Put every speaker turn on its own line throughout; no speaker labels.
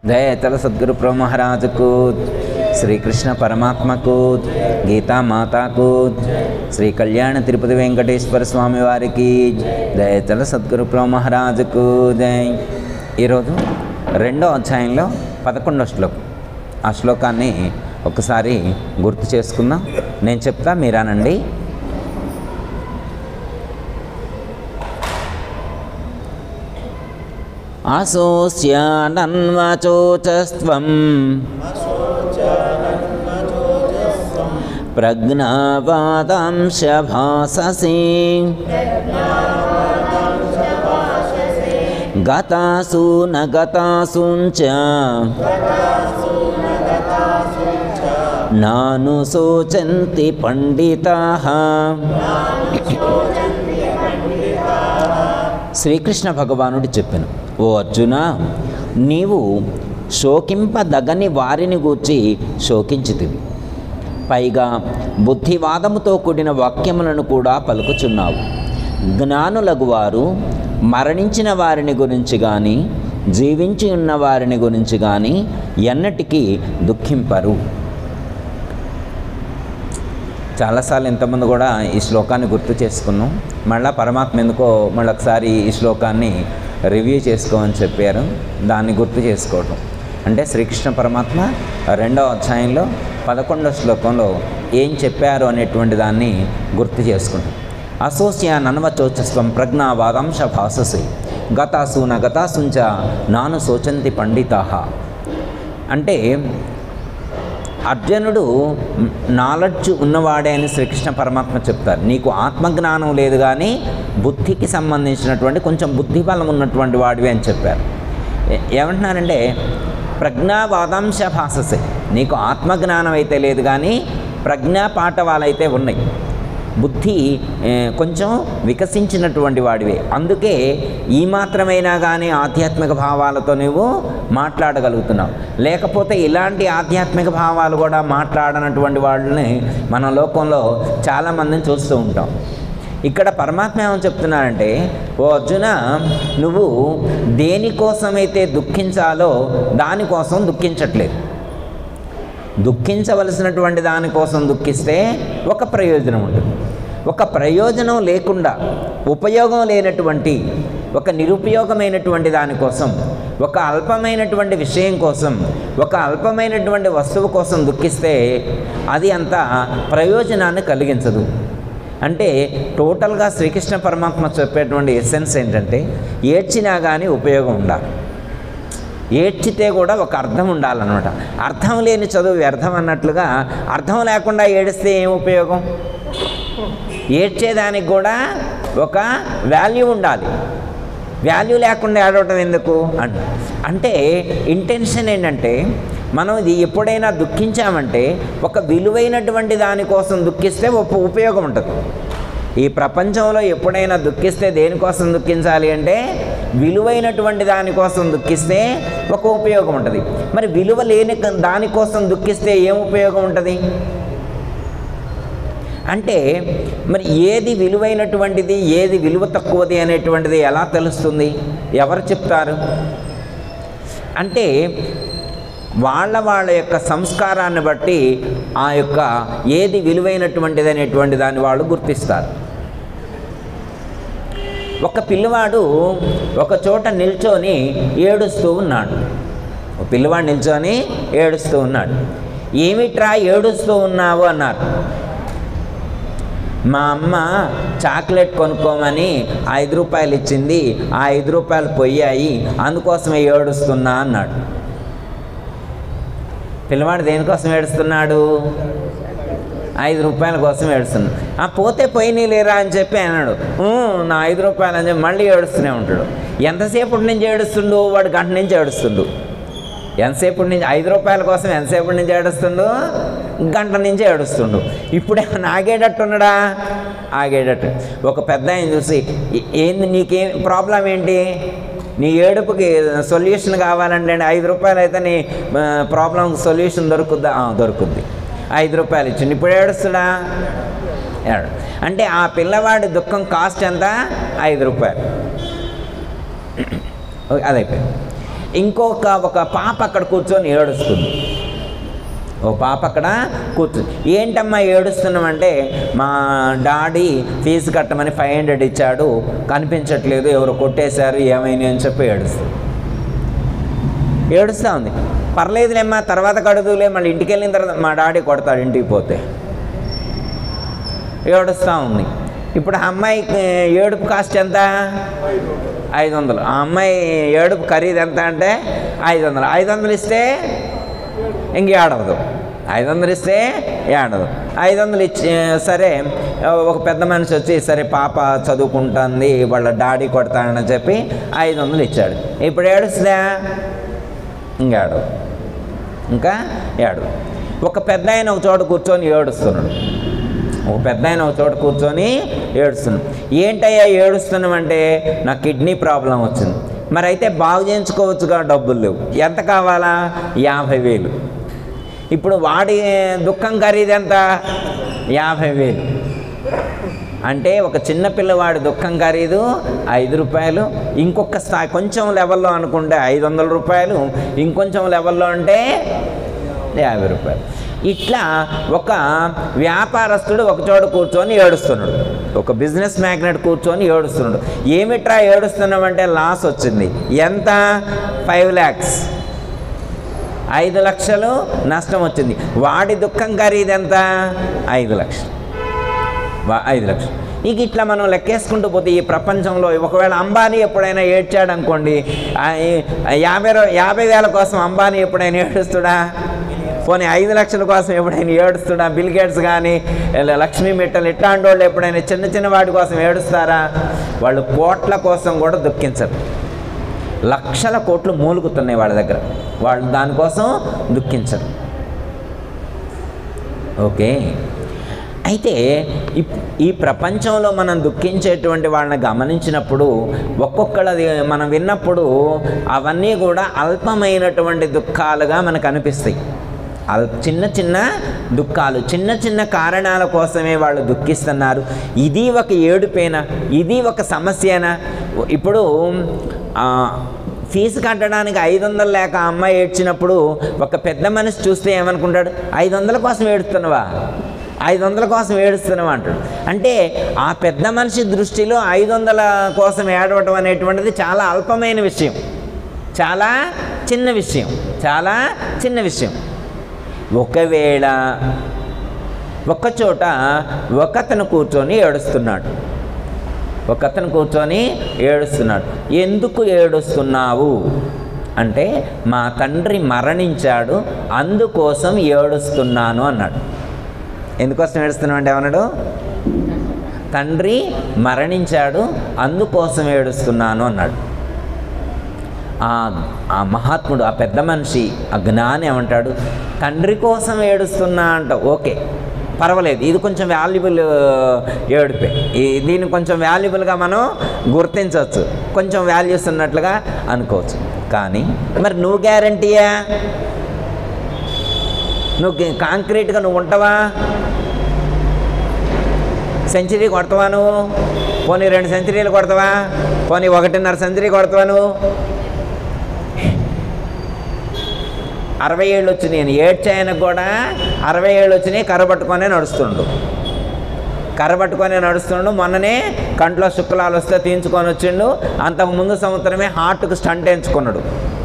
దయతల సద్గురు ప్రభు మహారాజుకు శ్రీకృష్ణ పరమాత్మకు గీతా మాతాకు శ్రీ కళ్యాణ తిరుపతి వెంకటేశ్వర స్వామి వారికి దయతల సద్గురు ప్రభు మహారాజుకు జై ఈరోజు రెండో అధ్యాయంలో పదకొండో శ్లోకం ఆ శ్లోకాన్ని ఒకసారి గుర్తు చేసుకుందాం నేను చెప్తా మీరానండి అసోస్యానన్వచోచస్త్వం ప్రజ్ఞావాదాంశ భాససి గతాసు నగతాసుంచ నాను శోచంతి పండితా శ్రీకృష్ణ భగవానుడు చెప్పాను ఓ అర్జున నీవు శోకింపదగని వారిని గూర్చి శోకించితివి పైగా బుద్ధివాదముతో కూడిన వాక్యములను కూడా పలుకుచున్నావు జ్ఞానులగు వారు మరణించిన వారిని గురించి కానీ జీవించి ఉన్న వారిని గురించి కానీ ఎన్నటికీ దుఃఖింపరు చాలాసార్లు ఇంతకుముందు కూడా ఈ శ్లోకాన్ని గుర్తు చేసుకున్నాం మళ్ళీ పరమాత్మ ఎందుకో మళ్ళీ ఒకసారి ఈ శ్లోకాన్ని రివ్యూ చేసుకోమని చెప్పారు దాన్ని గుర్తు చేసుకోవటం అంటే శ్రీకృష్ణ పరమాత్మ రెండవ అధ్యాయంలో పదకొండవ శ్లోకంలో ఏం చెప్పారు అనేటువంటి దాన్ని గుర్తు చేసుకుంటాం అసోసియా నన్వచోచస్వం ప్రజ్ఞావాదాంశ భాససి గతాసూన గతాసుంచ నాను శోచంతి పండితాహ అంటే అర్జునుడు నాలెడ్జ్ ఉన్నవాడే అని శ్రీకృష్ణ పరమాత్మ చెప్తారు నీకు ఆత్మజ్ఞానం లేదు కానీ బుద్ధికి సంబంధించినటువంటి కొంచెం బుద్ధి బలం ఉన్నటువంటి వాడివి అని చెప్పారు ఏ- ఏమంటున్నారంటే ప్రజ్ఞావాదాంశ భాససే నీకు ఆత్మజ్ఞానం అయితే లేదు కానీ ప్రజ్ఞా పాఠవాలైతే ఉన్నాయి బుద్ధి ఏ, కొంచెం వికసించినటువంటి వాడివే అందుకే ఈ మాత్రమైనా కానీ ఆధ్యాత్మిక భావాలతో నువ్వు మాట్లాడగలుగుతున్నావు లేకపోతే ఇలాంటి ఆధ్యాత్మిక భావాలు కూడా మాట్లాడనటువంటి వాళ్ళని మన లోకంలో చాలామందిని చూస్తూ ఉంటాం ఇక్కడ పరమాత్మ ఏమని చెప్తున్నారంటే ఓ అర్జున నువ్వు దేనికోసమైతే దుఃఖించాలో దానికోసం దుఃఖించట్లేదు దుఃఖించవలసినటువంటి దానికోసం దుఃఖిస్తే ఒక ప్రయోజనం ఉంటుంది ఒక ప్రయోజనం లేకుండా ఉపయోగం లేనటువంటి ఒక నిరుపయోగమైనటువంటి దానికోసం ఒక అల్పమైనటువంటి విషయం కోసం ఒక అల్పమైనటువంటి వస్తువు కోసం దుఃఖిస్తే అది అంత ప్రయోజనాన్ని కలిగించదు అంటే టోటల్గా శ్రీకృష్ణ పరమాత్మ చెప్పేటువంటి ఎసెన్స్ ఏంటంటే ఏడ్చినా కానీ ఉపయోగం ఉండాలి ఏడ్చితే కూడా ఒక అర్థం ఉండాలన్నమాట అర్థం లేని చదువు వ్యర్థం అన్నట్లుగా అర్థం లేకుండా ఏడిస్తే ఏం ఉపయోగం ఏడ్చేదానికి కూడా ఒక వాల్యూ ఉండాలి వాల్యూ లేకుండా ఏడవటం ఎందుకు అంట అంటే ఇంటెన్షన్ ఏంటంటే మనం ఇది ఎప్పుడైనా దుఃఖించామంటే ఒక విలువైనటువంటి దానికోసం దుఃఖిస్తే ఉప ఉపయోగం ఉంటుంది ఈ ప్రపంచంలో ఎప్పుడైనా దుఃఖిస్తే దేనికోసం దుఃఖించాలి అంటే విలువైనటువంటి దానికోసం దుఃఖిస్తే ఒక ఉపయోగం ఉంటుంది మరి విలువ లేని క- దానికోసం దుఃఖిస్తే ఏం ఉపయోగం ఉంటుంది అంటే మరి ఏది విలువైనటువంటిది ఏది విలువ తక్కువది అనేటువంటిది ఎలా తెలుస్తుంది ఎవరు చెప్తారు అంటే వాళ్ళ వాళ్ళ యొక్క సంస్కారాన్ని బట్టి ఆ యొక్క ఏది విలువైనటువంటిది అనేటువంటి దాన్ని వాళ్ళు గుర్తిస్తారు ఒక పిల్లవాడు ఒక చోట నిల్చొని ఏడుస్తూ ఉన్నాడు ఒక పిల్లవాడు నిల్చొని ఏడుస్తూ ఉన్నాడు ఏమిట్రా ఏడుస్తూ ఉన్నావు అన్నారు మా అమ్మ చాక్లెట్ కొనుక్కోమని ఐదు రూపాయలు ఇచ్చింది ఆ ఐదు రూపాయలు పోయాయి అందుకోసమే ఏడుస్తున్నా అన్నాడు పిల్లవాడు దేనికోసం ఏడుస్తున్నాడు ఐదు రూపాయల కోసం ఏడుస్తున్నాడు ఆ పోతే పోయినాయి లేరా అని చెప్పి అన్నాడు "ఊ, నా ఐదు రూపాయలు అని చెప్పి మళ్ళీ ఏడుస్తూనే ఉంటాడు ఎంతసేపటి నుంచి ఏడుస్తుండు వాడు గంట నుంచి ఏడుస్తుండు ఎంతసేపటి నుంచి ఐదు రూపాయల కోసం ఎంతసేపటి నుంచి ఏడుస్తుండు గంట నుంచి ఏడుస్తుండు ఇప్పుడేమన్నా ఆగేటట్టున్నాడా ఆగేటట్టు ఒక పెద్ద ఆయన చూసి "ఏ- ఏంది నీకేం ప్రాబ్లం ఏంటి నీ ఏడుపుకి సొల్యూషన్ కావాలంటే ఐదు రూపాయలు అయితే నీ ప్రాబ్లం సొల్యూషన్ దొరుకుద్దా "ఆ, దొరుకుద్ది ఐదు రూపాయలు ఇచ్చింది ఇప్పుడు ఏడుస్తుడా ఏడు అంటే ఆ పిల్లవాడి దుఃఖం కాస్ట్ ఎంత ఐదు రూపాయలు ఓకే, అది అయిపోయింది ఇంకొక ఒక పాప అక్కడ కూర్చొని ఏడుస్తుంది ఓ పాప అక్కడ కూర్చుంది ఏంటమ్మా ఏడుస్తున్నామంటే మా డాడీ ఫీజు కట్టమని ఫైవ్ హండ్రెడ్ ఇచ్చాడు కనిపించట్లేదు ఎవరు కొట్టేశారు ఏమైంది అని చెప్పి ఏడుస్తుంది ఏడుస్తూ ఉంది పర్లేదులేమ్మా తర్వాత కడుదులే మళ్ళీ ఇంటికి వెళ్ళిన తర్వాత మా డాడీ కొడతాడు ఇంటికి పోతే ఏడుస్తూ ఉంది ఇప్పుడు ఆ అమ్మాయికి ఏడుపు కాస్ట్ ఎంత ఐదు వందలు ఆ అమ్మాయి ఏడుపు ఖరీదు ఎంత అంటే ఐదు వందలు ఐదు వందలు ఇస్తే ఇంక ఏడవదు ఐదు వందలు ఇస్తే ఏడదు ఐదు వందలు ఇచ్చి సరే ఒక పెద్ద మనిషి వచ్చి సరే పాప చదువుకుంటుంది వాళ్ళ డాడీ కొడతాడని చెప్పి ఐదు వందలు ఇచ్చాడు ఇప్పుడు ఏడుస్తుందా ఇంకా ఏడవు ఇంకా ఏడు ఒక పెద్ద ఆయన ఒక చోట కూర్చొని ఏడుస్తున్నాడు ఒక పెద్ద ఆయన ఒక చోట కూర్చొని ఏడుస్తున్నాడు ఏంటయ్యా ఏడుస్తున్నామంటే నాకు కిడ్నీ ప్రాబ్లం వచ్చింది మరి అయితే బాగు చేయించుకోవచ్చుగా డబ్బులు లేవు ఎంత కావాలా యాభై వేలు ఇప్పుడు వాడి దుఃఖం ఖరీదు ఎంత యాభై వేలు అంటే ఒక చిన్న పిల్లవాడి దుఃఖం ఖరీదు ఐదు రూపాయలు ఇంకొక స్థాయి కొంచెం లెవెల్లో అనుకుంటే ఐదు వందల రూపాయలు ఇంకొంచెం లెవెల్లో అంటే యాభై రూపాయలు ఇట్లా ఒక వ్యాపారస్తుడు ఒక చోట కూర్చొని ఏడుస్తున్నాడు ఒక బిజినెస్ మ్యాగ్నెట్ కూర్చొని ఏడుస్తున్నాడు ఏమిట్రా ఏడుస్తున్నామంటే లాస్ వచ్చింది ఎంత ఫైవ్ ల్యాక్స్ ఐదు లక్షలు నష్టం వచ్చింది వాడి దుఃఖం ఖరీదు ఎంత ఐదు లక్షలు వా- ఐదు లక్షలు ఇక ఇట్లా మనం లెక్కేసుకుంటూ పోతే ఈ ప్రపంచంలో ఒకవేళ అంబానీ ఎప్పుడైనా ఏడ్చాడు అనుకోండి ఆ ఈ- ఆ యాభై రూ- యాభై వేల కోసం అంబానీ ఎప్పుడైనా ఏడుస్తుడా పోనీ ఐదు లక్షల కోసం ఎప్పుడైనా ఏడుస్తుడా బిల్ గేట్స్ కానీ ఇలా లక్ష్మీ మిట్టలు ఇట్లాంటి వాళ్ళు ఎప్పుడైనా చిన్న చిన్న వాటి కోసం ఏడుస్తారా వాళ్ళు కోట్ల కోసం కూడా దుఃఖించరు లక్షల కోట్లు మూలుగుతున్నాయి వాళ్ళ దగ్గర వాళ్ళు దానికోసం దుఃఖించరు ఓకే అయితే ఇప్- ఈ ప్రపంచంలో మనం దుఃఖించేటువంటి వాళ్ళని గమనించినప్పుడు ఒక్కొక్కళ్ళది మనం విన్నప్పుడు అవన్నీ కూడా అల్పమైనటువంటి దుఃఖాలుగా మనకు అనిపిస్తాయి అల్ చిన్న చిన్న దుఃఖాలు చిన్న చిన్న కారణాల కోసమే వాళ్ళు దుఃఖిస్తున్నారు ఇది ఒక ఏడుపేనా ఇది ఒక సమస్యనా ఇప్పుడు ఆ, ఫీజు కట్టడానికి ఐదు వందలు లేక ఆ అమ్మాయి ఏడ్చినప్పుడు ఒక పెద్ద మనిషి చూస్తే ఏమనుకుంటాడు ఐదు వందల కోసం ఏడుస్తున్నావా ఐదు వందల కోసం ఏడుస్తున్నావా అంటాడు అంటే ఆ పెద్ద మనిషి దృష్టిలో ఐదు వందల కోసం ఏడవటం అనేటువంటిది చాలా అల్పమైన విషయం చాలా చిన్న విషయం చాలా చిన్న విషయం ఒకవేళ ఒక్కచోట ఒకతను కూర్చొని ఏడుస్తున్నాడు ఒకతను కూర్చొని ఏడుస్తున్నాడు ఎందుకు ఏడుస్తున్నావు అంటే మా తండ్రి మరణించాడు అందుకోసం ఏడుస్తున్నాను అన్నాడు ఎందుకోసం ఏడుస్తున్నావు అంటే ఏమన్నాడు తండ్రి మరణించాడు అందుకోసం ఏడుస్తున్నాను అన్నాడు ఆ ఆ మహాత్ముడు ఆ పెద్ద మనిషి ఆ జ్ఞాని ఏమంటాడు తండ్రి కోసం ఏడుస్తున్నా అంట ఓకే పర్వాలేదు ఇది కొంచెం వాల్యుబుల్ ఏడుపే ఈ- దీన్ని కొంచెం వాల్యుబుల్గా మనం గుర్తించవచ్చు కొంచెం వాల్యూస్ ఉన్నట్లుగా అనుకోవచ్చు కానీ మరి నువ్వు గ్యారంటీయా నువ్వు గి- కాంక్రీట్గా నువ్వు ఉంటావా సెంచరీ కొడతావా నువ్వు పోనీ రెండు సెంచరీలు కొడతావా పోనీ ఒకటిన్నర సెంచరీ కొడతావా నువ్వు అరవై ఏళ్ళు వచ్చినాయి నేను ఏడ్చాయనకు కూడా అరవై ఏళ్ళు వచ్చినాయి కర్ర పట్టుకొనే నడుస్తుండు కర్ర పట్టుకొని నడుస్తుండు మొన్ననే కంట్లో శుక్లాలు వస్తే తీయించుకొని వచ్చిండు అంతకు ముందు సంవత్సరమే హార్ట్కు స్టంట్ వేయించుకున్నాడు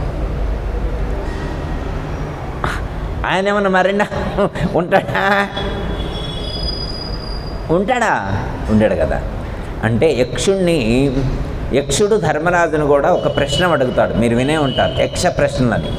ఆయన ఏమన్నా మరిండా ఉంటాడా ఉంటాడా ఉండాడు కదా అంటే యక్షుణ్ణి యక్షుడు ధర్మరాజును కూడా ఒక ప్రశ్న అడుగుతాడు మీరు వినే ఉంటారు యక్ష ప్రశ్నలని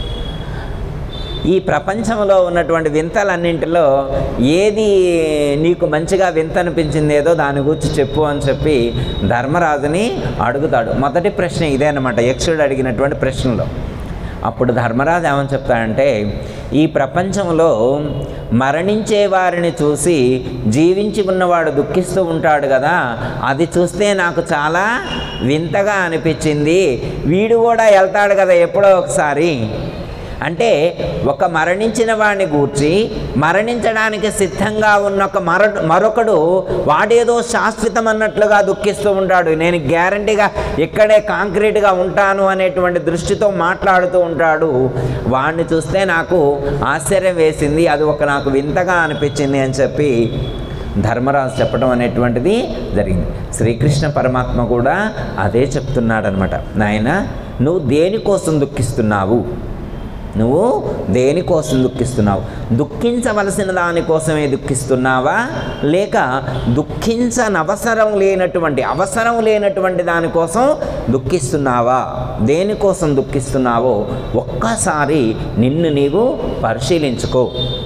ఈ ప్రపంచంలో ఉన్నటువంటి వింతలన్నింటిలో ఏది నీకు మంచిగా వింత అనిపించింది ఏదో దాని గురించి చెప్పు అని చెప్పి ధర్మరాజుని అడుగుతాడు మొదటి ప్రశ్న ఇదే అనమాట యక్షుడు అడిగినటువంటి ప్రశ్నలో అప్పుడు ధర్మరాజు ఏమని చెప్తాడంటే ఈ ప్రపంచంలో మరణించే వారిని చూసి జీవించి ఉన్నవాడు దుఃఖిస్తూ ఉంటాడు కదా అది చూస్తే నాకు చాలా వింతగా అనిపించింది వీడు కూడా వెళ్తాడు కదా ఎప్పుడో ఒకసారి అంటే ఒక మరణించిన వాడిని గూర్చి మరణించడానికి సిద్ధంగా ఉన్న ఒక మర మరొకడు వాడేదో శాశ్వతం అన్నట్లుగా దుఃఖిస్తూ ఉంటాడు నేను గ్యారంటీగా ఇక్కడే కాంక్రీట్గా ఉంటాను అనేటువంటి దృష్టితో మాట్లాడుతూ ఉంటాడు వాడిని చూస్తే నాకు ఆశ్చర్యం వేసింది అది ఒక నాకు వింతగా అనిపించింది అని చెప్పి ధర్మరాజు చెప్పడం అనేటువంటిది జరిగింది శ్రీకృష్ణ పరమాత్మ కూడా అదే చెప్తున్నాడనమాట నాయన నువ్వు దేనికోసం దుఃఖిస్తున్నావు నువ్వు దేనికోసం దుఃఖిస్తున్నావు దుఃఖించవలసిన దానికోసమే దుఃఖిస్తున్నావా లేక దుఃఖించనవసరం లేనటువంటి అవసరం లేనటువంటి దానికోసం దుఃఖిస్తున్నావా దేనికోసం దుఃఖిస్తున్నావో ఒక్కసారి నిన్ను నీవు పరిశీలించుకో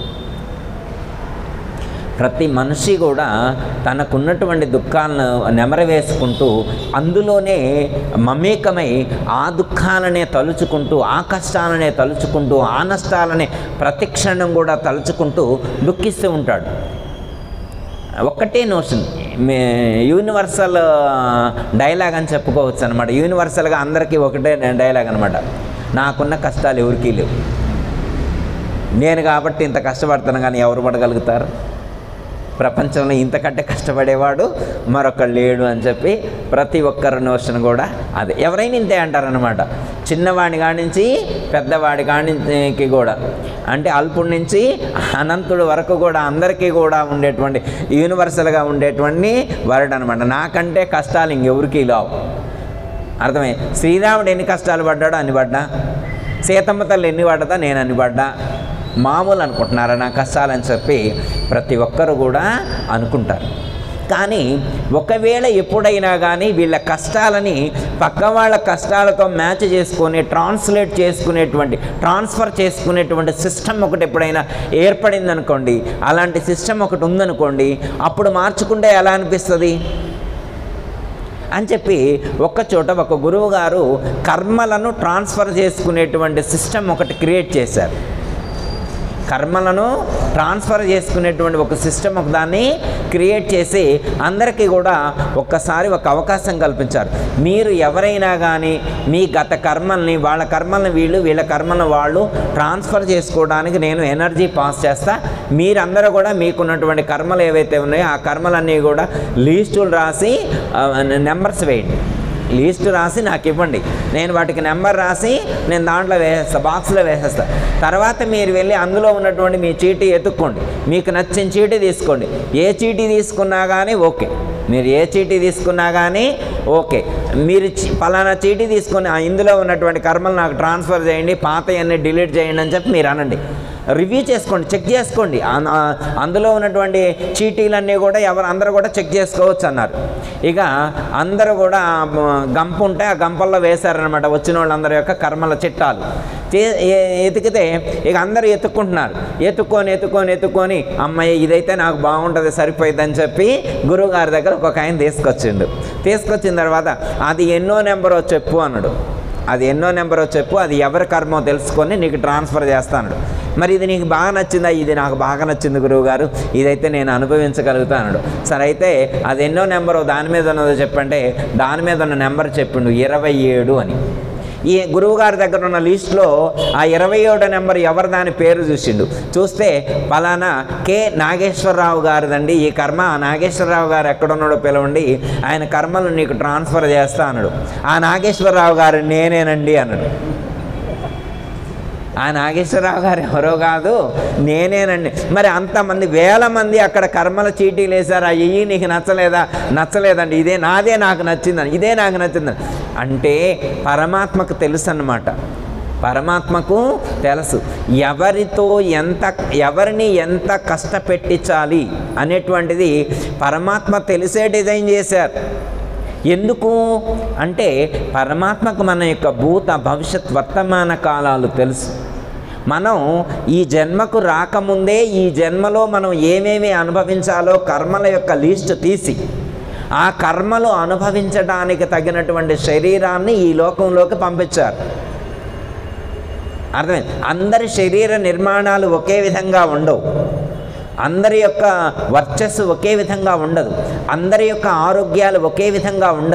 ప్రతి మనిషి కూడా తనకున్నటువంటి దుఃఖాలను నెమరవేసుకుంటూ అందులోనే మమేకమై ఆ దుఃఖాలనే తలుచుకుంటూ ఆ కష్టాలనే తలుచుకుంటూ ఆ నష్టాలనే ప్రతిక్షణం కూడా తలుచుకుంటూ దుఃఖిస్తూ ఉంటాడు ఒక్కటే నోషన్ మే యూనివర్సల్ డైలాగ్ అని చెప్పుకోవచ్చు అనమాట యూనివర్సల్గా అందరికీ ఒకటే డైలాగ్ అనమాట నాకున్న కష్టాలు ఎవరికీ లేవు నేను కాబట్టి ఇంత కష్టపడతాను కానీ ఎవరు పడగలుగుతారు ప్రపంచంలో ఇంతకంటే కష్టపడేవాడు మరొకడు లేడు అని చెప్పి ప్రతి ఒక్కరి నోషన్ కూడా అదే ఎవరైనా ఇంతే అంటారనమాట చిన్నవాడి కానించి పెద్దవాడి కానికి కూడా అంటే అల్పుడి నుంచి అనంతుడు వరకు కూడా అందరికీ కూడా ఉండేటువంటి యూనివర్సల్గా ఉండేటువంటి వరడు అనమాట నాకంటే కష్టాలు ఇంకెవరికి లేవు అర్థమై శ్రీరాముడు ఎన్ని కష్టాలు పడ్డాడో అన్ని పడ్డా సీతమ్మ తల్లి ఎన్ని పడ్డదా నేను అన్ని పడ్డా మామూలు అనుకుంటున్నారా నా కష్టాలని చెప్పి ప్రతి ఒక్కరు కూడా అనుకుంటారు కానీ ఒకవేళ ఎప్పుడైనా కానీ వీళ్ళ కష్టాలని పక్క వాళ్ళ కష్టాలతో మ్యాచ్ చేసుకొని ట్రాన్స్లేట్ చేసుకునేటువంటి ట్రాన్స్ఫర్ చేసుకునేటువంటి సిస్టమ్ ఒకటి ఎప్పుడైనా ఏర్పడింది అనుకోండి అలాంటి సిస్టమ్ ఒకటి ఉందనుకోండి అప్పుడు మార్చుకుంటే ఎలా అనిపిస్తుంది అని చెప్పి ఒక్క చోట ఒక గురువు గారు కర్మలను ట్రాన్స్ఫర్ చేసుకునేటువంటి సిస్టమ్ ఒకటి క్రియేట్ చేశారు కర్మలను ట్రాన్స్ఫర్ చేసుకునేటువంటి ఒక సిస్టమ్ ఒక దాన్ని క్రియేట్ చేసి అందరికీ కూడా ఒక్కసారి ఒక అవకాశం కల్పించారు మీరు ఎవరైనా కానీ మీ గత కర్మల్ని వాళ్ళ కర్మల్ని వీళ్ళు వీళ్ళ కర్మలను వాళ్ళు ట్రాన్స్ఫర్ చేసుకోవడానికి నేను ఎనర్జీ పాస్ చేస్తా మీరందరూ కూడా మీకున్నటువంటి కర్మలు ఏవైతే ఉన్నాయో ఆ కర్మలన్నీ కూడా లీస్టులు రాసి నెంబర్స్ వేయండి లిస్ట్ రాసి నాకు ఇవ్వండి నేను వాటికి నెంబర్ రాసి నేను దాంట్లో వేసేస్తా బాక్స్లో వేసేస్తా తర్వాత మీరు వెళ్ళి అందులో ఉన్నటువంటి మీ చీటీ ఎత్తుక్కోండి మీకు నచ్చిన చీటీ తీసుకోండి ఏ చీటీ తీసుకున్నా కానీ ఓకే మీరు ఏ చీటీ తీసుకున్నా కానీ ఓకే మీరు చి- పలానా చీటీ తీసుకొని ఆ ఇందులో ఉన్నటువంటి కర్మలు నాకు ట్రాన్స్ఫర్ చేయండి పాతయన్నీ డిలీట్ చేయండి అని చెప్పి మీరు అనండి రివ్యూ చేసుకోండి చెక్ చేసుకోండి అన్- ఆ- అందులో ఉన్నటువంటి చీటీలన్నీ కూడా ఎవరు అందరూ కూడా చెక్ చేసుకోవచ్చు అన్నారు ఇక అందరూ కూడా ఆ మ- గంప ఉంటే ఆ గంపల్లో వేశారనమాట వచ్చిన వాళ్ళందరి యొక్క కర్మల చిట్టాలు చే- ఏ- ఎతికితే ఇక అందరూ ఎత్తుక్కుంటున్నారు ఎత్తుక్కొని ఎత్తుక్కొని ఎత్తుక్కొని అమ్మాయి ఇదైతే నాకు బాగుంటుంది సరిపోయిందని చెప్పి గురువుగారి దగ్గర ఒక ఆయన తీసుకొచ్చిండు తీసుకొచ్చిన తర్వాత అది ఎన్నో నెంబరో చెప్పు అన్నాడు అది ఎన్నో నెంబరో చెప్పు అది ఎవరి కర్మో తెలుసుకొని నీకు ట్రాన్స్ఫర్ చేస్తాను మరి ఇది నీకు బాగా నచ్చిందా ఇది నాకు బాగా నచ్చింది గురువుగారు ఇదైతే నేను అనుభవించగలుగుతాను సరే అయితే అది ఎన్నో నెంబరో దాని మీద ఉన్నదో చెప్పంటే దాని మీద ఉన్న నెంబర్ చెప్పిండు ఇరవై ఏడు అని ఈ గురువుగారి దగ్గర ఉన్న లిస్ట్లో ఆ ఇరవై ఏడో నెంబర్ ఎవరి దాని పేరు చూసిండు చూస్తే పలానా కె నాగేశ్వరరావు గారిదండి ఈ కర్మ ఆ నాగేశ్వరరావు గారు ఎక్కడున్నాడో పిలవండి ఆయన కర్మలు నీకు ట్రాన్స్ఫర్ చేస్తా అన్నాడు ఆ నాగేశ్వరరావు గారు నేనేనండి అన్నాడు ఆ నాగేశ్వరరావు గారు ఎవరో కాదు నేనేనండి మరి అంతమంది వేల మంది అక్కడ కర్మల చీటీలు వేశారు అయ్యి నీకు నచ్చలేదా నచ్చలేదండి ఇదే నాదే నాకు నచ్చిందని ఇదే నాకు నచ్చిందని అంటే పరమాత్మకు తెలుసు అన్నమాట పరమాత్మకు తెలుసు ఎవరితో ఎంత ఎవరిని ఎంత కష్టపెట్టించాలి అనేటువంటిది పరమాత్మ తెలిసే డిజైన్ చేశారు ఎందుకు అంటే పరమాత్మకు మన యొక్క భూత భవిష్యత్ వర్తమాన కాలాలు తెలుసు మనం ఈ జన్మకు రాకముందే ఈ జన్మలో మనం ఏమేమి అనుభవించాలో కర్మల యొక్క లిస్ట్ తీసి ఆ కర్మలు అనుభవించడానికి తగినటువంటి శరీరాన్ని ఈ లోకంలోకి పంపించారు అర్థమైంది అందరి శరీర నిర్మాణాలు ఒకే విధంగా ఉండవు అందరి యొక్క వర్చస్సు ఒకే విధంగా ఉండదు అందరి యొక్క ఆరోగ్యాలు ఒకే విధంగా ఉండదు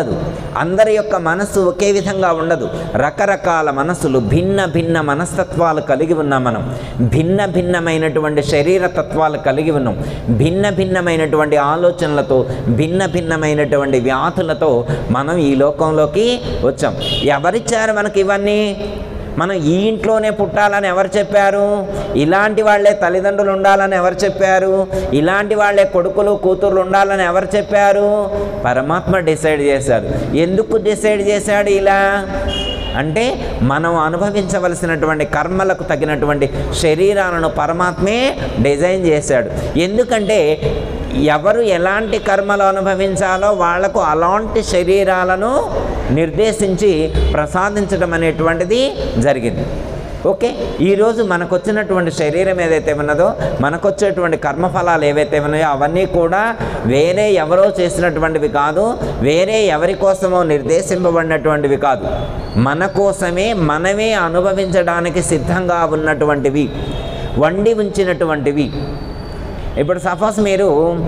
అందరి యొక్క మనస్సు ఒకే విధంగా ఉండదు రకరకాల మనస్సులు భిన్న భిన్న మనస్తత్వాలు కలిగి ఉన్నాం మనం భిన్న భిన్నమైనటువంటి శరీర తత్వాలు కలిగి ఉన్నాం భిన్న భిన్నమైనటువంటి ఆలోచనలతో భిన్న భిన్నమైనటువంటి వ్యాధులతో మనం ఈ లోకంలోకి వచ్చాం ఎవరిచ్చారు మనకి ఇవన్నీ మనం ఈ ఇంట్లోనే పుట్టాలని ఎవరు చెప్పారు ఇలాంటి వాళ్ళే తల్లిదండ్రులు ఉండాలని ఎవరు చెప్పారు ఇలాంటి వాళ్ళే కొడుకులు కూతుర్లు ఉండాలని ఎవరు చెప్పారు పరమాత్మ డిసైడ్ చేశాడు ఎందుకు డిసైడ్ చేశాడు ఇలా అంటే మనం అనుభవించవలసినటువంటి కర్మలకు తగినటువంటి శరీరాలను పరమాత్మే డిజైన్ చేశాడు ఎందుకంటే ఎవరు ఎలాంటి కర్మలు అనుభవించాలో వాళ్లకు అలాంటి శరీరాలను నిర్దేశించి ప్రసాదించడం అనేటువంటిది జరిగింది ఓకే ఈరోజు మనకు వచ్చినటువంటి శరీరం ఏదైతే ఉన్నదో మనకు వచ్చేటువంటి కర్మఫలాలు ఏవైతే ఉన్నాయో అవన్నీ కూడా వేరే ఎవరో చేసినటువంటివి కాదు వేరే ఎవరి కోసమో నిర్దేశింపబడినటువంటివి కాదు మన కోసమే మనమే అనుభవించడానికి సిద్ధంగా ఉన్నటువంటివి వండి ఉంచినటువంటివి ఇప్పుడు సపోజ్ మీరు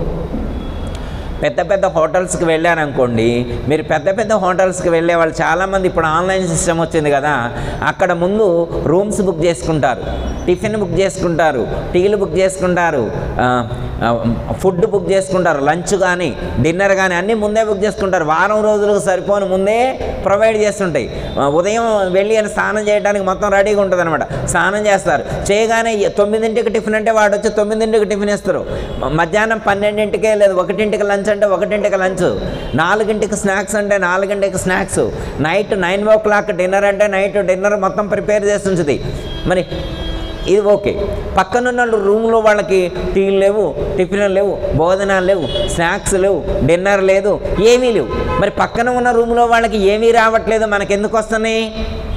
పెద్ద పెద్ద హోటల్స్కి వెళ్ళారనుకోండి మీరు పెద్ద పెద్ద హోటల్స్కి వెళ్ళే వాళ్ళు చాలామంది ఇప్పుడు ఆన్లైన్ సిస్టమ్ వచ్చింది కదా అక్కడ ముందు రూమ్స్ బుక్ చేసుకుంటారు టిఫిన్ బుక్ చేసుకుంటారు టీలు బుక్ చేసుకుంటారు ఆ, ఆ, ఫుడ్ బుక్ చేసుకుంటారు లంచ్ కానీ డిన్నర్ కానీ అన్నీ ముందే బుక్ చేసుకుంటారు వారం రోజులకు సరిపోని ముందే ప్రొవైడ్ చేస్తుంటాయి ఆ, ఉదయం వెళ్ళి అని స్నానం చేయడానికి మొత్తం రెడీగా ఉంటుంది అనమాట స్నానం చేస్తారు చేయగానే ఎ- తొమ్మిదింటికి టిఫిన్ అంటే వాడు వచ్చి తొమ్మిదింటికి టిఫిన్ ఇస్తారు మ- మధ్యాహ్నం పన్నెండింటికే లేదు ఒకటింటికి లంచ్ అంటే ఒకటింటికి లంచ్ నాలుగింటికి స్నాక్స్ అంటే నాలుగింటికి snacks night nine o'clock dinner అంటే నైట్ డిన్నర్ మొత్తం ప్రిపేర్ చేసి ఉంచుది మరి ఇది ఓకే పక్కనున్న రూమ్లో వాళ్ళకి టీలు లేవు టిఫిన్లు లేవు భోజనాలు లేవు స్నాక్స్ లేవు డిన్నర్ లేదు ఏమీ లేవు మరి పక్కన ఉన్న రూమ్లో వాళ్ళకి ఏమీ రావట్లేదు మనకి ఎందుకు వస్తున్నాయి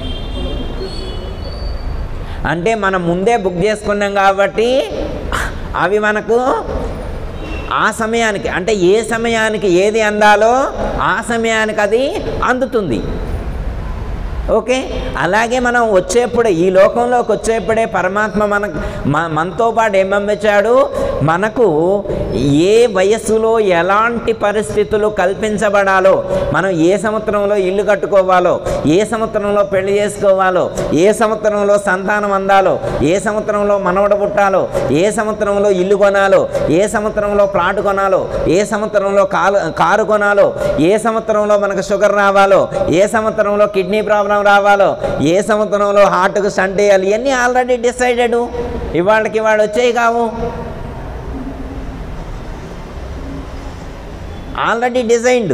అంటే మనం ముందే బుక్ చేసుకున్నాం కాబట్టి అవి మనకు ఆ సమయానికి అంటే ఏ సమయానికి ఏది అందాలో ఆ సమయానికి అది అందుతుంది ఓకే అలాగే మనం వచ్చేప్పుడే ఈ లోకంలోకి వచ్చేప్పుడే పరమాత్మ మన మ- మనతో పాటు ఏం పంపించాడు మనకు ఏ వయస్సులో ఎలాంటి పరిస్థితులు కల్పించబడాలో మనం ఏ సంవత్సరంలో ఇల్లు కట్టుకోవాలో ఏ సంవత్సరంలో పెళ్లి చేసుకోవాలో ఏ సంవత్సరంలో సంతానం అందాలో ఏ సంవత్సరంలో మనవడ పుట్టాలో ఏ సంవత్సరంలో ఇల్లు కొనాలో ఏ సంవత్సరంలో ప్లాట్ కొనాలో ఏ సంవత్సరంలో కారు కారు కొనాలో ఏ సంవత్సరంలో మనకు షుగర్ రావాలో ఏ సంవత్సరంలో కిడ్నీ ప్రాబ్లం రావాలో ఏ సంవత్సరంలో హార్ట్కు స్టంట్ వేయాలి ఇవన్నీ ఆల్రెడీ డిసైడెడ్ ఇవాళకి ఇవాళ వచ్చేవి కావు ఆల్రెడీ డిజైన్డ్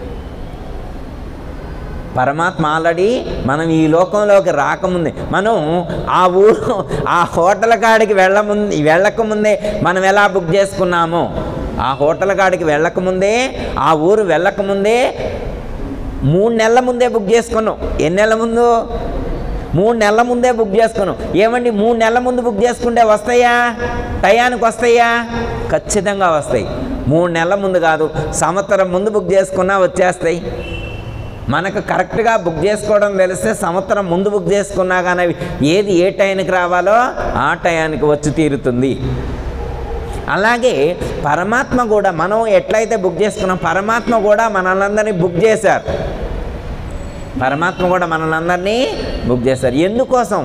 పరమాత్మ ఆల్రెడీ మనం ఈ లోకంలోకి రాకముందే మనం ఆ ఊరు ఆ హోటల్ కాడికి వెళ్ళముందు వెళ్ళకముందే మనం ఎలా బుక్ చేసుకున్నామో ఆ హోటల్ కాడికి వెళ్ళకముందే ఆ ఊరు వెళ్ళకముందే మూడు నెలల ముందే బుక్ చేసుకున్నాం ఎన్ని నెలల ముందు మూడు నెలల ముందే బుక్ చేసుకున్నాం ఏమండి మూడు నెలల ముందు బుక్ చేసుకుంటే వస్తాయా టయానికి వస్తాయా ఖచ్చితంగా వస్తాయి మూడు నెలల ముందు కాదు సంవత్సరం ముందు బుక్ చేసుకున్నా వచ్చేస్తాయి మనకు కరెక్ట్గా బుక్ చేసుకోవడం తెలిస్తే సంవత్సరం ముందు బుక్ చేసుకున్నా కానీ అవి ఏది ఏ టైంకి రావాలో ఆ టయానికి వచ్చి తీరుతుంది అలాగే పరమాత్మ కూడా మనం ఎట్లయితే బుక్ చేసుకున్నాం పరమాత్మ కూడా మనల్ని బుక్ చేశారు పరమాత్మ కూడా మనల్ని బుక్ చేశారు ఎందుకోసం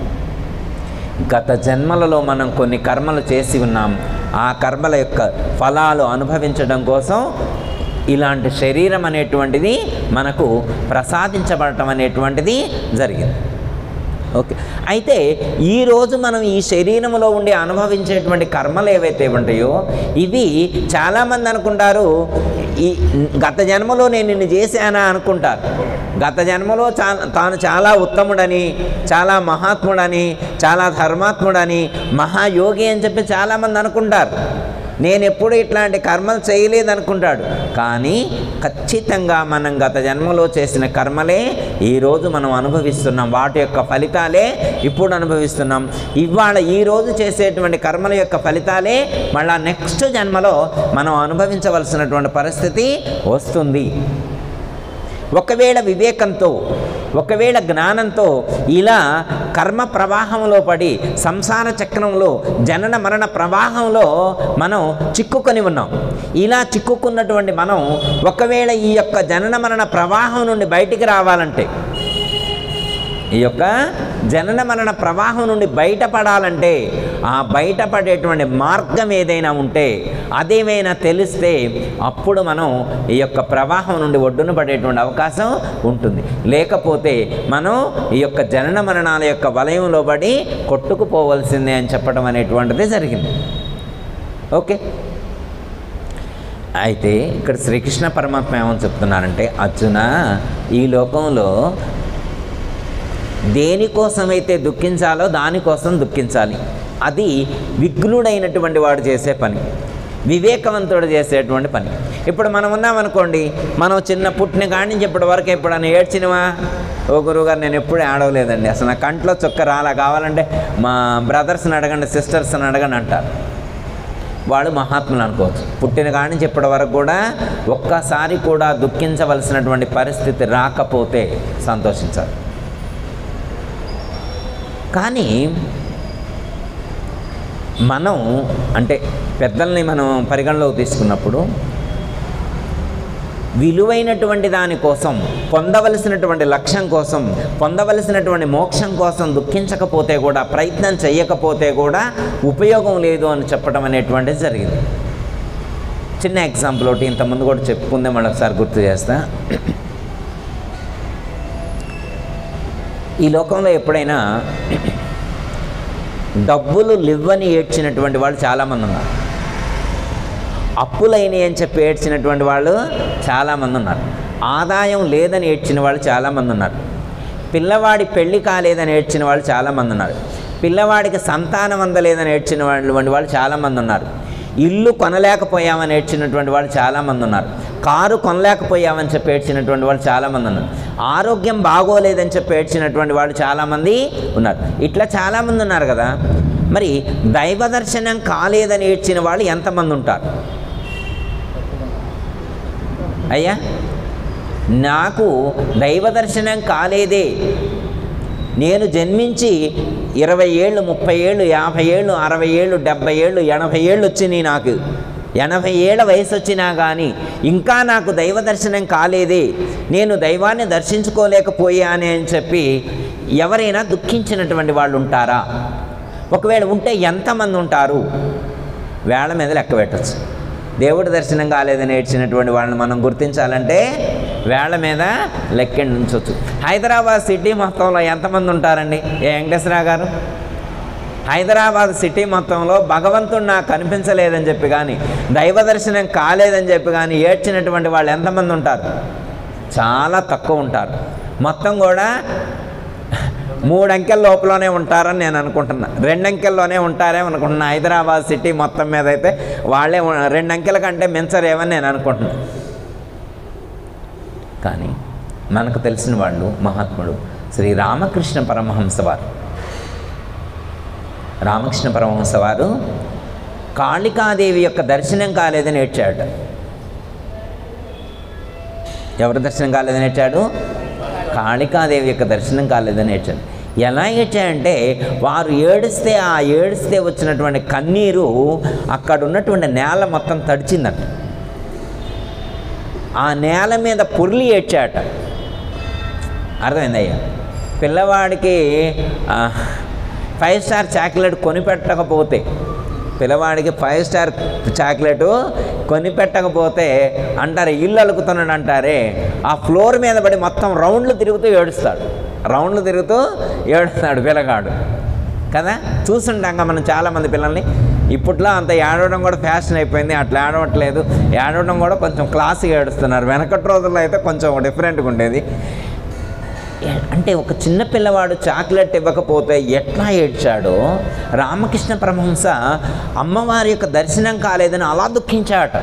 గత జన్మలలో మనం కొన్ని కర్మలు చేసి ఉన్నాం ఆ కర్మల యొక్క ఫలాలు అనుభవించడం కోసం ఇలాంటి శరీరం అనేటువంటిది మనకు ప్రసాదించబడటం అనేటువంటిది జరిగింది ఓకే అయితే ఈరోజు మనం ఈ శరీరంలో ఉండి అనుభవించేటువంటి కర్మలు ఏవైతే ఉంటాయో ఇవి చాలామంది అనుకుంటారు ఈ గత జన్మలో నేను నిన్ను చేశానా అనుకుంటారు గత జన్మలో చా తాను చాలా ఉత్తముడని చాలా మహాత్ముడని చాలా ధర్మాత్ముడని మహాయోగి అని చెప్పి చాలామంది అనుకుంటారు నేను ఎప్పుడు ఇట్లాంటి కర్మలు చేయలేదనుకుంటాడు కానీ ఖచ్చితంగా మనం గత జన్మలో చేసిన కర్మలే ఈరోజు మనం అనుభవిస్తున్నాం వాటి యొక్క ఫలితాలే ఇప్పుడు అనుభవిస్తున్నాం ఇవాళ ఈరోజు చేసేటువంటి కర్మల యొక్క ఫలితాలే మళ్ళా నెక్స్ట్ జన్మలో మనం అనుభవించవలసినటువంటి పరిస్థితి వస్తుంది ఒకవేళ వివేకంతో ఒకవేళ జ్ఞానంతో ఇలా కర్మ ప్రవాహంలో పడి సంసార చక్రంలో జనన మరణ ప్రవాహంలో మనం చిక్కుకొని ఉన్నాం ఇలా చిక్కుకున్నటువంటి మనం ఒకవేళ ఈ యొక్క జనన మరణ ప్రవాహం నుండి బయటికి రావాలంటే ఈ యొక్క జనన మరణ ప్రవాహం నుండి బయటపడాలంటే ఆ బయటపడేటువంటి మార్గం ఏదైనా ఉంటే అదేమైనా తెలిస్తే అప్పుడు మనం ఈ యొక్క ప్రవాహం నుండి ఒడ్డున పడేటువంటి అవకాశం ఉంటుంది లేకపోతే మనం ఈ యొక్క జనన మరణాల యొక్క వలయంలో పడి కొట్టుకుపోవలసిందే అని చెప్పడం అనేటువంటిది జరిగింది ఓకే అయితే ఇక్కడ శ్రీకృష్ణ పరమాత్మ ఏమని చెప్తున్నారంటే అర్జున ఈ లోకంలో దేనికోసమైతే దుఃఖించాలో దానికోసం దుఃఖించాలి అది విఘ్నుడైనటువంటి వాడు చేసే పని వివేకవంతుడు చేసేటువంటి పని ఇప్పుడు మనం ఉన్నామనుకోండి మనం చిన్న పుట్టిన కాడి నుంచి ఇప్పటి వరకు ఎప్పుడైనా ఏడ్చినవా ఓ గురువుగారు నేను ఎప్పుడు ఆడవలేదండి అసలు నా కంట్లో చుక్క రాలా కావాలంటే మా బ్రదర్స్ని అడగండి సిస్టర్స్ని అడగండి అంటారు వాడు మహాత్ములు అనుకోవచ్చు పుట్టిన కాడి నుంచి ఇప్పటి వరకు కూడా ఒక్కసారి కూడా దుఃఖించవలసినటువంటి పరిస్థితి రాకపోతే సంతోషించాలి కానీ మనం అంటే పెద్దల్ని మనం పరిగణలోకి తీసుకున్నప్పుడు విలువైనటువంటి దానికోసం పొందవలసినటువంటి లక్ష్యం కోసం పొందవలసినటువంటి మోక్షం కోసం దుఃఖించకపోతే కూడా ప్రయత్నం చేయకపోతే కూడా ఉపయోగం లేదు అని చెప్పడం అనేటువంటిది జరిగింది చిన్న ఎగ్జాంపుల్ ఒకటి ఇంతకుముందు కూడా చెప్పుకుందే మళ్ళీ ఒకసారి గుర్తు చేస్తా ఈ లోకంలో ఎప్పుడైనా డబ్బులు లివ్వని ఏడ్చినటువంటి వాళ్ళు చాలామంది ఉన్నారు అప్పులైనవి అని చెప్పి ఏడ్చినటువంటి వాళ్ళు చాలామంది ఉన్నారు ఆదాయం లేదని ఏడ్చిన వాళ్ళు చాలామంది ఉన్నారు పిల్లవాడి పెళ్లి కాలేదని ఏడ్చిన వాళ్ళు చాలామంది ఉన్నారు పిల్లవాడికి సంతానం అందలేదని ఏడ్చిన వాళ్ళు వాళ్ళు చాలామంది ఉన్నారు ఇల్లు కొనలేకపోయామని ఏడ్చినటువంటి వాళ్ళు చాలామంది ఉన్నారు కారు కొనలేకపోయామని చెప్పి ఏడ్చినటువంటి వాళ్ళు చాలామంది ఉన్నారు ఆరోగ్యం బాగోలేదని చెప్పి ఏడ్చినటువంటి వాళ్ళు చాలామంది ఉన్నారు ఇట్లా చాలామంది ఉన్నారు కదా మరి దైవ దర్శనం కాలేదని ఏడ్చిన వాళ్ళు ఎంతమంది ఉంటారు అయ్యా నాకు దైవ దర్శనం కాలేదే నేను జన్మించి ఇరవై ఏళ్ళు ముప్పై ఏళ్ళు యాభై ఏళ్ళు అరవై ఏళ్ళు డెబ్బై ఏళ్ళు ఎనభై ఏళ్ళు వచ్చినాయి నాకు ఎనభై ఏళ్ళ వయసు వచ్చినా కానీ ఇంకా నాకు దైవ దర్శనం కాలేదే నేను దైవాన్ని దర్శించుకోలేకపోయానే అని చెప్పి ఎవరైనా దుఃఖించినటువంటి వాళ్ళు ఉంటారా ఒకవేళ ఉంటే ఎంతమంది ఉంటారు వేళ మీద లెక్క పెట్టచ్చు దేవుడి దర్శనం కాలేదని ఏడ్చినటువంటి వాళ్ళని మనం గుర్తించాలంటే వేళ మీద లెక్కండి ఉంచవచ్చు హైదరాబాద్ సిటీ మొత్తంలో ఎంతమంది ఉంటారండి ఏ వెంకటేశ్వరరావు గారు హైదరాబాద్ సిటీ మొత్తంలో భగవంతుడు నాకు కనిపించలేదని చెప్పి కానీ దైవ దర్శనం కాలేదని చెప్పి కానీ ఏడ్చినటువంటి వాళ్ళు ఎంతమంది ఉంటారు చాలా తక్కువ ఉంటారు మొత్తం కూడా మూడు అంకెల లోపలనే ఉంటారని నేను అనుకుంటున్నా రెండు అంకెల్లోనే ఉంటారేమో అనుకుంటున్నా హైదరాబాద్ సిటీ మొత్తం మీద అయితే వాళ్ళే ఉ- రెండు అంకెల కంటే మించరేమని నేను అనుకుంటున్నా కానీ మనకు తెలిసిన వాళ్ళు మహాత్ముడు శ్రీ రామకృష్ణ పరమహంస వారు రామకృష్ణ పరమహంస వారు కాళికాదేవి యొక్క దర్శనం కాలేదని ఏడ్చాడు ఎవరి దర్శనం కాలేదని ఏడ్చాడు కాళికాదేవి యొక్క దర్శనం కాలేదని ఏడ్చాడు ఎలా ఏడ్చాడంటే వారు ఏడిస్తే ఆ ఏడిస్తే వచ్చినటువంటి కన్నీరు అక్కడ ఉన్నటువంటి నేల మొత్తం తడిచిందంట ఆ నేల మీద పొర్లి ఏడ్చాట అర్థమైందయ్యా పిల్లవాడికి ఆ, ఫైవ్ స్టార్ చాక్లెట్ కొనిపెట్టకపోతే పిల్లవాడికి ఫైవ్ స్టార్ చాక్లెట్ కొనిపెట్టకపోతే అంటారు ఇల్లు అలుకుతున్నాడు అంటారే ఆ ఫ్లోర్ మీద పడి మొత్తం రౌండ్లు తిరుగుతూ ఏడుస్తాడు రౌండ్లు తిరుగుతూ ఏడుస్తాడు పిల్లగాడు కదా చూస్తుంటాం మనం చాలామంది పిల్లల్ని ఇప్పట్లో అంత ఏడవడం కూడా ఫ్యాషన్ అయిపోయింది అట్లా ఏడవట్లేదు ఏడవడం కూడా కొంచెం క్లాస్గా ఏడుస్తున్నారు వెనకటి రోజుల్లో అయితే కొంచెం డిఫరెంట్గా ఉండేది ఏ- అంటే ఒక చిన్న పిల్లవాడు చాక్లెట్ ఇవ్వకపోతే ఎట్లా ఏడ్చాడో రామకృష్ణ పరమహంస అమ్మవారి యొక్క దర్శనం కాలేదని అలా దుఃఖించాట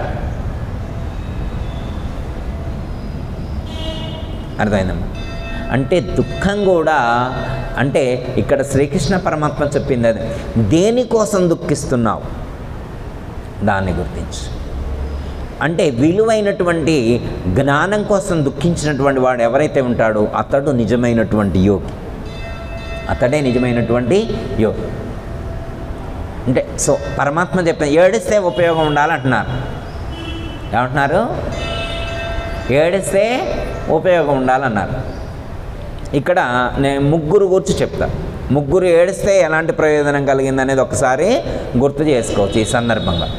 అర్థమైందమ్మా అంటే దుఃఖం కూడా అంటే ఇక్కడ శ్రీకృష్ణ పరమాత్మ చెప్పింది అది దేనికోసం దుఃఖిస్తున్నావు దాన్ని గుర్తించు అంటే విలువైనటువంటి జ్ఞానం కోసం దుఃఖించినటువంటి వాడు ఎవరైతే ఉంటాడో అతడు నిజమైనటువంటి యోగి అతడే నిజమైనటువంటి యోగి అంటే సో పరమాత్మ చెప్పిన ఏడిస్తే ఉపయోగం ఉండాలంటున్నారు ఏమంటున్నారు ఏడిస్తే ఉపయోగం ఉండాలన్నారు ఇక్కడ నేను ముగ్గురు గురించి చెప్తా ముగ్గురు ఏడిస్తే ఎలాంటి ప్రయోజనం కలిగింది అనేది ఒకసారి గుర్తు చేసుకోవచ్చు ఈ సందర్భంగా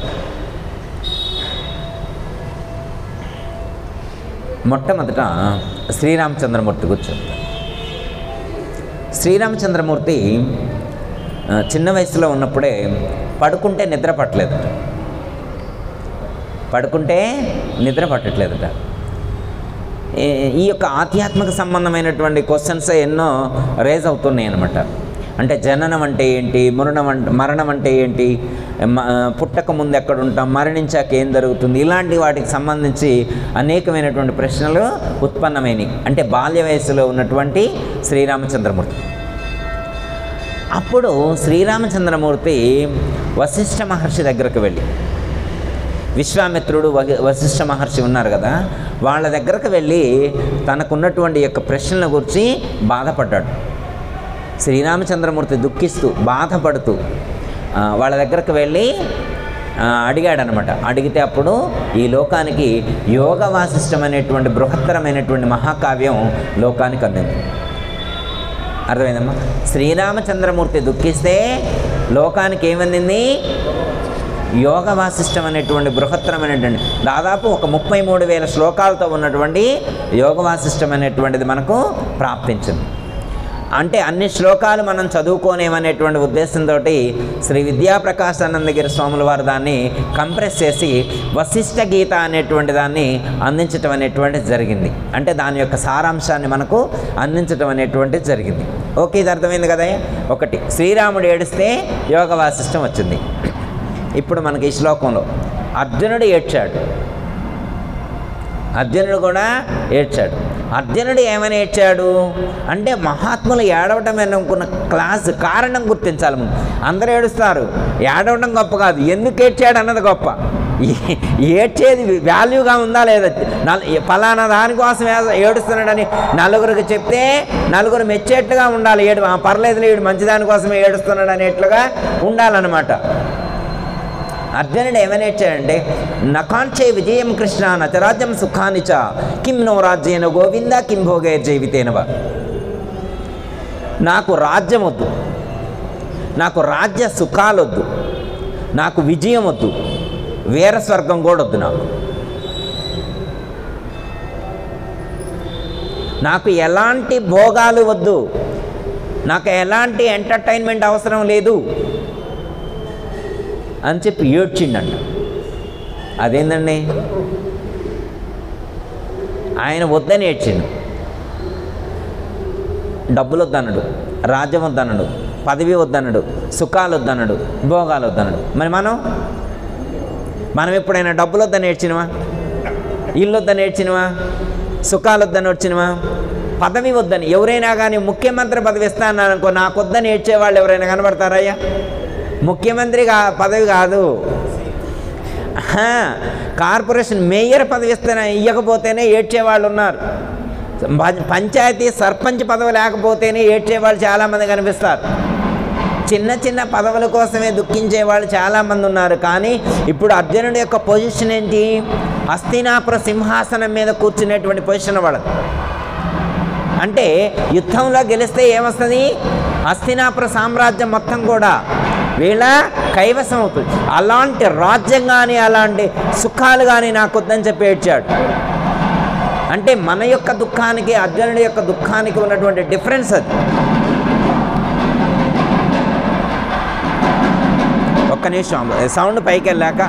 మొట్టమొదట శ్రీరామచంద్రమూర్తి గురించి చెప్తా శ్రీరామచంద్రమూర్తి ఆ, చిన్న వయసులో ఉన్నప్పుడే పడుకుంటే నిద్ర పట్టలేదట పడుకుంటే నిద్ర పట్టట్లేదట ఈ- ఈ యొక్క ఆధ్యాత్మిక సంబంధమైనటువంటి క్వశ్చన్స్ ఎన్నో రేజ్ అవుతున్నాయి అనమాట అంటే జననం అంటే ఏంటి మరణం అంటే మరణం అంటే ఏంటి మ- పుట్టక ముందు ఎక్కడ ఉంటాం మరణించాక ఏం జరుగుతుంది ఇలాంటి వాటికి సంబంధించి అనేకమైనటువంటి ప్రశ్నలు ఉత్పన్నమైనవి అంటే బాల్య వయసులో ఉన్నటువంటి శ్రీరామచంద్రమూర్తి అప్పుడు శ్రీరామచంద్రమూర్తి వశిష్ఠ మహర్షి దగ్గరకు వెళ్ళి విశ్వామిత్రుడు వగి- వశిష్ఠ మహర్షి ఉన్నారు కదా వాళ్ళ దగ్గరకు వెళ్ళి తనకున్నటువంటి యొక్క ప్రశ్నల గురించి బాధపడ్డాడు శ్రీరామచంద్రమూర్తి దుఃఖిస్తూ బాధపడుతూ ఆ, వాళ్ళ దగ్గరకు వెళ్ళి ఆ, అడిగాడనమాట అడిగితే అప్పుడు ఈ లోకానికి యోగ వాసిష్టం అనేటువంటి బృహత్తరమైనటువంటి మహాకావ్యం లోకానికి అందింది అర్థమైందమ్మా శ్రీరామచంద్రమూర్తి దుఃఖిస్తే లోకానికి ఏమందింది యోగ వాసిష్టం అనేటువంటి బృహత్తరమైనటువంటి దాదాపు ఒక ముప్పై మూడు వేల శ్లోకాలతో ఉన్నటువంటి యోగ వాసిష్టం అనేటువంటిది మనకు ప్రాప్తించింది అంటే అన్ని శ్లోకాలు మనం చదువుకోనేమనేటువంటి ఉద్దేశంతో శ్రీ విద్యాప్రకాశానందగిరి స్వాముల వారు దాన్ని కంప్రెస్ చేసి వశిష్ఠ గీత అనేటువంటి దాన్ని అందించటం అనేటువంటిది జరిగింది అంటే దాని యొక్క సారాంశాన్ని మనకు అందించటం అనేటువంటిది జరిగింది ఓకే ఇది అర్థమైంది కదా ఒకటి శ్రీరాముడు ఏడిస్తే యోగ వాసిష్టం వచ్చింది ఇప్పుడు మనకి ఈ శ్లోకంలో అర్జునుడు ఏడ్చాడు అర్జునుడు కూడా ఏడ్చాడు అర్జునుడు ఏమని ఏడ్చాడు అంటే మహాత్ములు ఏడవటం అనుకున్న క్లాస్ కారణం గుర్తించాలి ముందు అందరూ ఏడుస్తారు ఏడవటం గొప్ప కాదు ఎందుకు ఏడ్చాడు అన్నది గొప్ప ఈ- ఏడ్చేది వాల్యూగా ఉందా లేదా నల్ ఫలానా దానికోసం ఏ- ఏడుస్తున్నాడని నలుగురికి చెప్తే నలుగురు మెచ్చేట్టుగా ఉండాలి ఏడు "ఆ, పర్లేదు వీడు మంచి దానికోసమే ఏడుస్తున్నాడు అనేట్లుగా ఉండాలన్నమాట అర్జునుడు ఏమని ఇచ్చాడంటే నకాంక్షే విజయం కృష్ణ నచరాజ్యం సుఖాని చ కిం నో రాజ్యేన గోవింద కిం భోగే జీవితేనవ నాకు రాజ్యం వద్దు నాకు రాజ్య సుఖాలొద్దు నాకు విజయం వద్దు వీర స్వర్గం కూడా వద్దు నాకు నాకు ఎలాంటి భోగాలు వద్దు నాకు ఎలాంటి ఎంటర్టైన్మెంట్ అవసరం లేదు అని చెప్పి ఏడ్చిండంట అదేందండి ఆయన వద్దని ఏడ్చిండు డబ్బులు వద్దన్నాడు రాజ్యం వద్దన్నాడు పదవి వద్దన్నాడు సుఖాలు వద్దన్నాడు భోగాలు వద్దన్నాడు మరి మనం మనం ఎప్పుడైనా డబ్బులు వద్దని ఏడ్చినవా ఇల్లు వద్దని ఏడ్చినవా సుఖాలు వద్దని వచ్చినవా పదవి వద్దని ఎవరైనా కానీ ముఖ్యమంత్రి పదవి ఇస్తాను అనుకో నాకు వద్దని ఏడ్చేవాళ్ళు ఎవరైనా కనబడతారయ్యా ముఖ్యమంత్రి కా పదవి కాదు ఆహా, కార్పొరేషన్ మేయర్ పదవి ఇస్తేనే ఇవ్వకపోతేనే ఏడ్చేవాళ్ళు ఉన్నారు పం- పంచాయతీ సర్పంచ్ పదవి లేకపోతేనే ఏడ్చేవాళ్ళు చాలామంది కనిపిస్తారు చిన్న చిన్న పదవుల కోసమే దుఃఖించే వాళ్ళు చాలామంది ఉన్నారు కానీ ఇప్పుడు అర్జునుడి యొక్క పొజిషన్ ఏంటి హస్తినాపుర సింహాసనం మీద కూర్చునేటువంటి పొజిషన్ వాళ్ళది అంటే యుద్ధంలో గెలిస్తే ఏమొస్తుంది హస్తినాపుర సామ్రాజ్యం మొత్తం కూడా వీళ్ళ కైవసం అవుతుంది అలాంటి రాజ్యం కానీ అలాంటి సుఖాలు కానీ నాకు వద్దని చెప్పి ఏడ్చాడు అంటే మన యొక్క దుఃఖానికి అర్జునుడి యొక్క దుఃఖానికి ఉన్నటువంటి డిఫరెన్స్ అది ఒక్క నిమిషం సౌండ్ పైకి వెళ్ళాక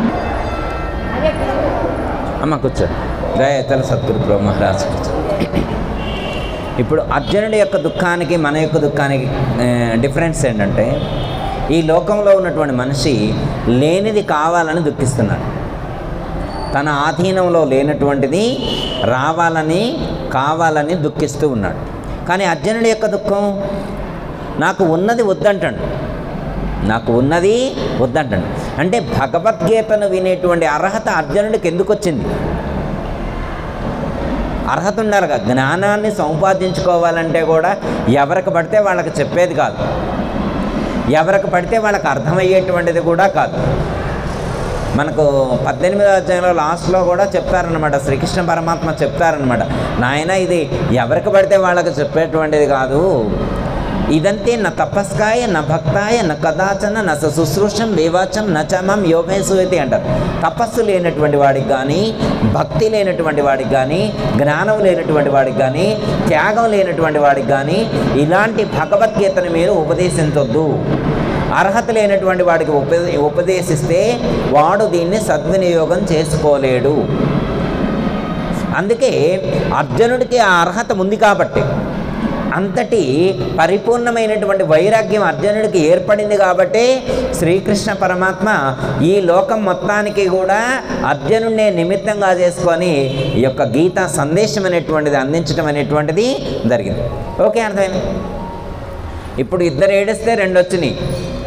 అమ్మ కూర్చో దయతల సద్గురు బ్రహ్మ మహారాజ్ కూర్చో ఇప్పుడు అర్జునుడి యొక్క దుఃఖానికి మన యొక్క దుఃఖానికి ఆ, డిఫరెన్స్ ఏంటంటే ఈ లోకంలో ఉన్నటువంటి మనిషి లేనిది కావాలని దుఃఖిస్తున్నాడు తన ఆధీనంలో లేనటువంటిది రావాలని కావాలని దుఃఖిస్తూ ఉన్నాడు కానీ అర్జునుడి యొక్క దుఃఖం నాకు ఉన్నది వద్దంటాడు నాకు ఉన్నది వద్దంటాడు అంటే భగవద్గీతను వినేటువంటి అర్హత అర్జునుడికి ఎందుకు వచ్చింది అర్హత ఉండాలిగా జ్ఞానాన్ని సంపాదించుకోవాలంటే కూడా ఎవరికి పడితే వాళ్ళకి చెప్పేది కాదు ఎవరికి పడితే వాళ్ళకి అర్థమయ్యేటువంటిది కూడా కాదు మనకు పద్దెనిమిదో అధ్యాయంలో లాస్ట్లో కూడా చెప్తారనమాట శ్రీకృష్ణ పరమాత్మ చెప్తారనమాట నాయన ఇది ఎవరికి పడితే వాళ్ళకి చెప్పేటువంటిది కాదు ఇదంతే నా తపస్కాయ నా భక్తాయ నా కదాచన నా శుశ్రూషం వివాచం నచమం యోగేశువతి అంటారు తపస్సు లేనటువంటి వాడికి కానీ భక్తి లేనటువంటి వాడికి కానీ జ్ఞానం లేనటువంటి వాడికి కానీ త్యాగం లేనటువంటి వాడికి కానీ ఇలాంటి భగవద్గీతను మీరు ఉపదేశించొద్దు అర్హత లేనటువంటి వాడికి ఉప ఉపదేశిస్తే వాడు దీన్ని సద్వినియోగం చేసుకోలేడు అందుకే అర్జునుడికి ఆ అర్హత ఉంది కాబట్టి అంతటి పరిపూర్ణమైనటువంటి వైరాగ్యం అర్జునుడికి ఏర్పడింది కాబట్టి శ్రీకృష్ణ పరమాత్మ ఈ లోకం మొత్తానికి కూడా అర్జునుడినే నిమిత్తంగా చేసుకొని ఈ యొక్క గీతా సందేశం అనేటువంటిది అందించడం అనేటువంటిది జరిగింది ఓకే అర్థమైంది ఇప్పుడు ఇద్దరు ఏడిస్తే రెండు వచ్చినాయి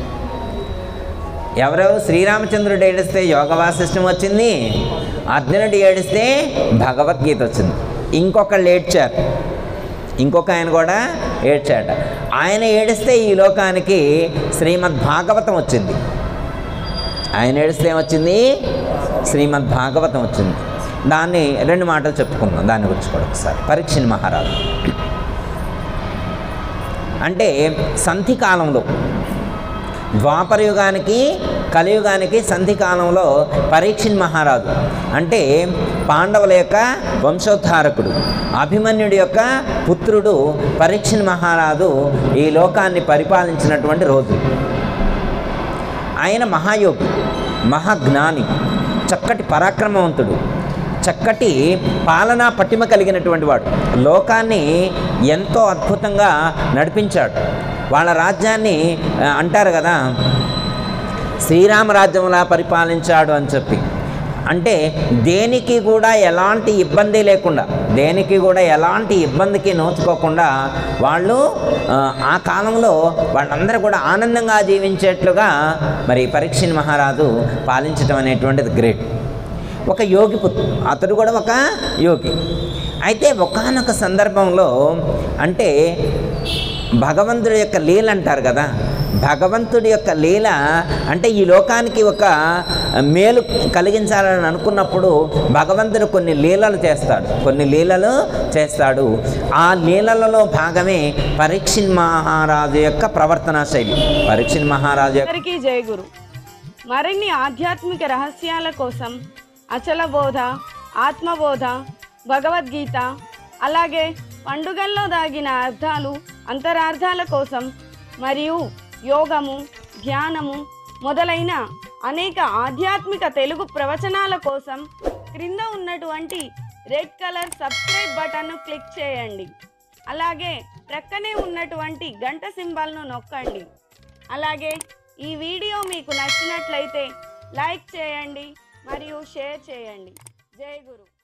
ఎవరెవరు శ్రీరామచంద్రుడు ఏడిస్తే యోగ వాసిష్టం వచ్చింది అర్జునుడు ఏడిస్తే భగవద్గీత వచ్చింది ఇంకొకళ్ళు ఏడ్చారు ఇంకొక ఆయన కూడా ఏడ్చాట ఆయన ఏడిస్తే ఈ లోకానికి శ్రీమద్ భాగవతం వచ్చింది ఆయన ఏడిస్తే ఏమొచ్చింది శ్రీమద్ భాగవతం వచ్చింది దాన్ని రెండు మాటలు చెప్పుకుందాం దాని గురించి కూడా ఒకసారి పరీక్షని మహారాజు అంటే సంధి కాలంలో ద్వాపర యుగానికి కలియుగానికి సంధి కాలంలో పరీక్షిన్ మహారాజు అంటే పాండవుల యొక్క వంశోద్ధారకుడు అభిమన్యుడి యొక్క పుత్రుడు పరీక్షిన్ మహారాజు ఈ లోకాన్ని పరిపాలించినటువంటి రోజు ఆయన మహాయోగి మహాజ్ఞాని చక్కటి పరాక్రమవంతుడు చక్కటి పాలనా పటిమ కలిగినటువంటి వాడు లోకాన్ని ఎంతో అద్భుతంగా నడిపించాడు వాళ్ళ రాజ్యాన్ని ఆ, అంటారు కదా శ్రీరామరాజ్యంలా పరిపాలించాడు అని చెప్పి అంటే దేనికి కూడా ఎలాంటి ఇబ్బంది లేకుండా దేనికి కూడా ఎలాంటి ఇబ్బందికి నోచుకోకుండా వాళ్ళు ఆ, ఆ కాలంలో వాళ్ళందరూ కూడా ఆనందంగా జీవించేట్లుగా మరి పరీక్షణ్ మహారాజు పాలించడం అనేటువంటిది గ్రేట్ ఒక యోగి పుత్రు అతడు కూడా ఒక యోగి అయితే ఒకానొక సందర్భంలో అంటే భగవంతుడి యొక్క లీల అంటారు కదా భగవంతుడి యొక్క లీల అంటే ఈ లోకానికి ఒక మేలు కలిగించాలని అనుకున్నప్పుడు భగవంతుడు కొన్ని లీలలు చేస్తాడు కొన్ని లీలలు చేస్తాడు ఆ లీలలలో భాగమే పరీక్షిన్ మహారాజు యొక్క ప్రవర్తనా శైలి పరీక్షిన్ మహారాజు యొక్క
అందరికీ జయ గురు మరిన్ని ఆధ్యాత్మిక రహస్యాల కోసం అచల బోధ ఆత్మబోధ భగవద్గీత అలాగే పండుగల్లో దాగిన అర్థాలు అంతరార్థాల కోసం మరియు యోగము ధ్యానము మొదలైన అనేక ఆధ్యాత్మిక తెలుగు ప్రవచనాల కోసం క్రింద ఉన్నటువంటి రెడ్ కలర్ సబ్స్క్రైబ్ బటన్ను క్లిక్ చేయండి అలాగే ప్రక్కనే ఉన్నటువంటి గంట సింబల్ను నొక్కండి అలాగే ఈ వీడియో మీకు నచ్చినట్లయితే లైక్ చేయండి మరియు షేర్ చేయండి జై గురు